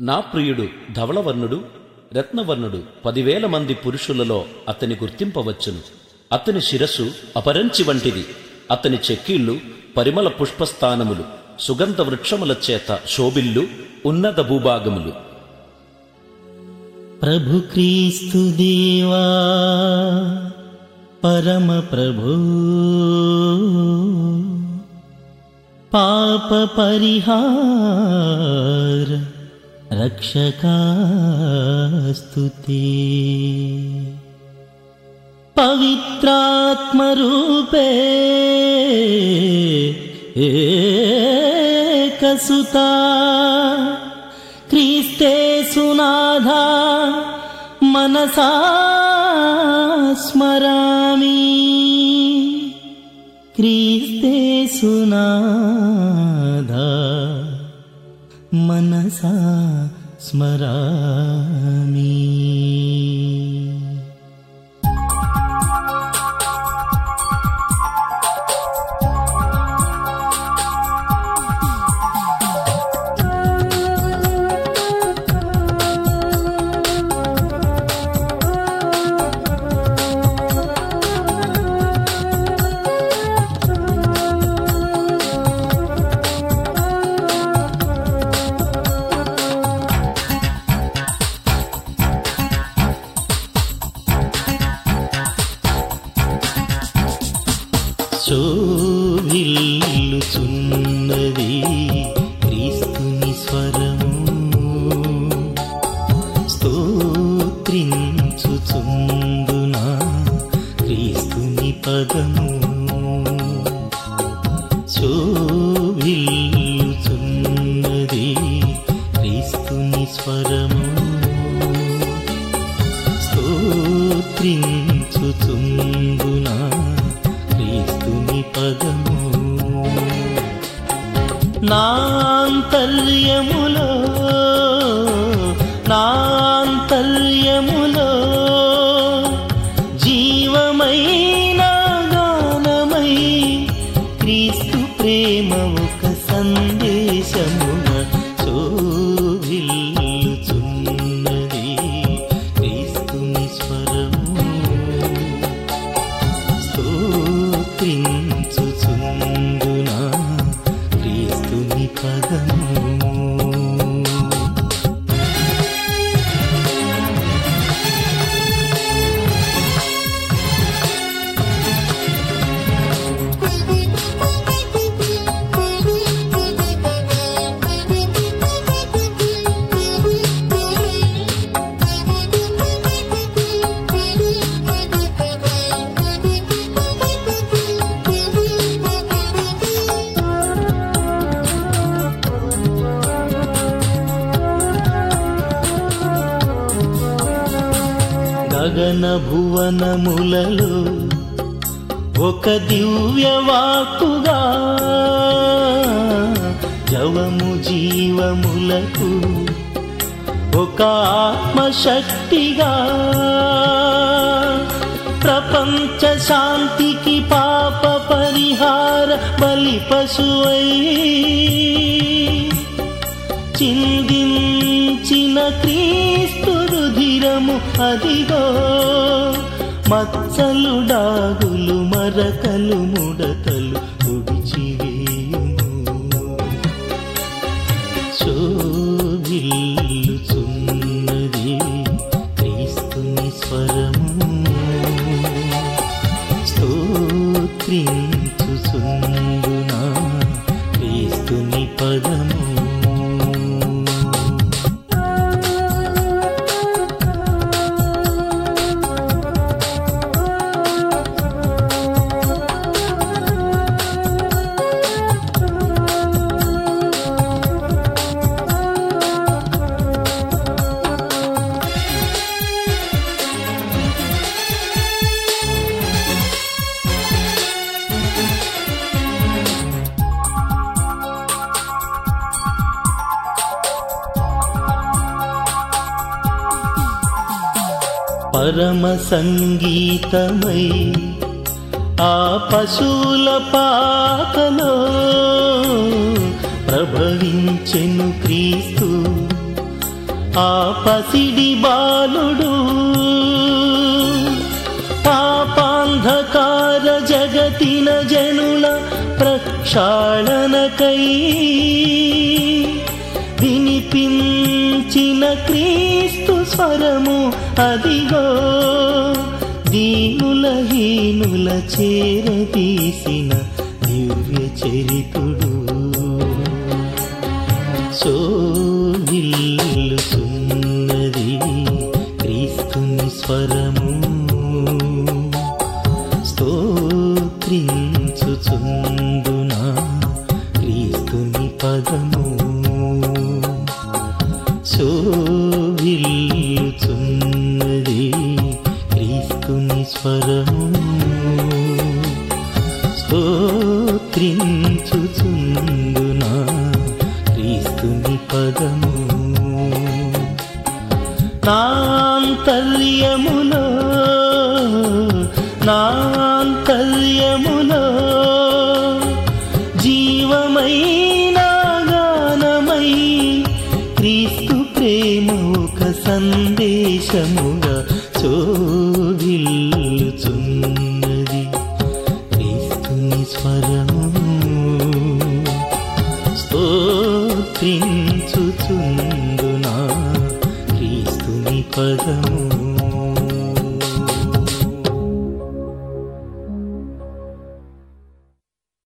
నా ప్రియుడు ధవళవర్ణుడు రత్నవర్ణుడు పదివేల మంది పురుషులలో అతని గుర్తింపవచ్చును అతని శిరస్సు అపరంచి వంటిది అతని చెక్కీళ్లు పరిమళ పుష్పస్థానములు సుగంధ వృక్షముల చేత శోభిల్లు ఉన్నత భూభాగములు ప్రభు క్రీస్తు దేవా పరమ ప్రభు పాప పరిహార రక్షకాస్తుతే పవిత్రాత్మరూపే ఏకసుతా క్రీస్తే సునాథా మనసా స్మరామి క్రీస్తే సునాథా మనసా స్మరామి శోభిల్లుచున్నది క్రీస్తుని స్వరము స్తోత్రించుచుందునా క్రీస్తుని పదము శోభిల్లుచున్నది క్రీస్తుని స్వరము స్తోత్రించుచుందునా క్రీస్తుని పదము నాంతర్యములో నాంతర్యములో జీవమైన గానమై క్రీస్తు ప్రేమ ఒక సందేశమున శోభిల్లుచున్నది క్రీస్తుని స్వరము స్తోత్రించుచుందునా క్రీస్తుని పదము గగన భువనములలో ఒక దివ్య వాక్కుగా జవము జీవములకు ఒక ఆత్మశక్తిగా ప్రపంచ శాంతికి పాప పరిహార బలి పశువై చిందించిన క్రీస్తు రుధిరము అదిగో మచ్చలు డాగులు మరకలు ముడతలు తుడిచివేయుము శోభిల్లుచున్నది క్రీస్తుని స్వరము స్తోత్రించుచుందునా క్రీస్తుని పదము పరమ సంగీతమై ఆ పశువుల పాకలో ప్రభవించెను క్రీస్తు ఆ పసిడి బాలుడు పాపాంధకార జగతిన జనుల ప్రక్షాళనకై వినిపించిన క్రీస్తు స్వరము అదిగో దీనుల హీనుల చేరదీసిన దివ్య చరితుడు సోగిల్లుతున్నది క్రీస్తుని స్వరము స్తోత్రించుచుందునా క్రీస్తుని పదము సోగిల్లుతున్నది క్రీస్తుని స్వరము స్తోత్రించుచుందునా క్రీస్తుని పదము నాంతర్యములో నాంతర్యములో జీవమైన గానమై క్రీస్తు ప్రేమ ఒక సందేశముగా చోగిల్లుచున్నది క్రీస్తుని స్వరము స్తోత్రించుచుందునా క్రీస్తుని పదము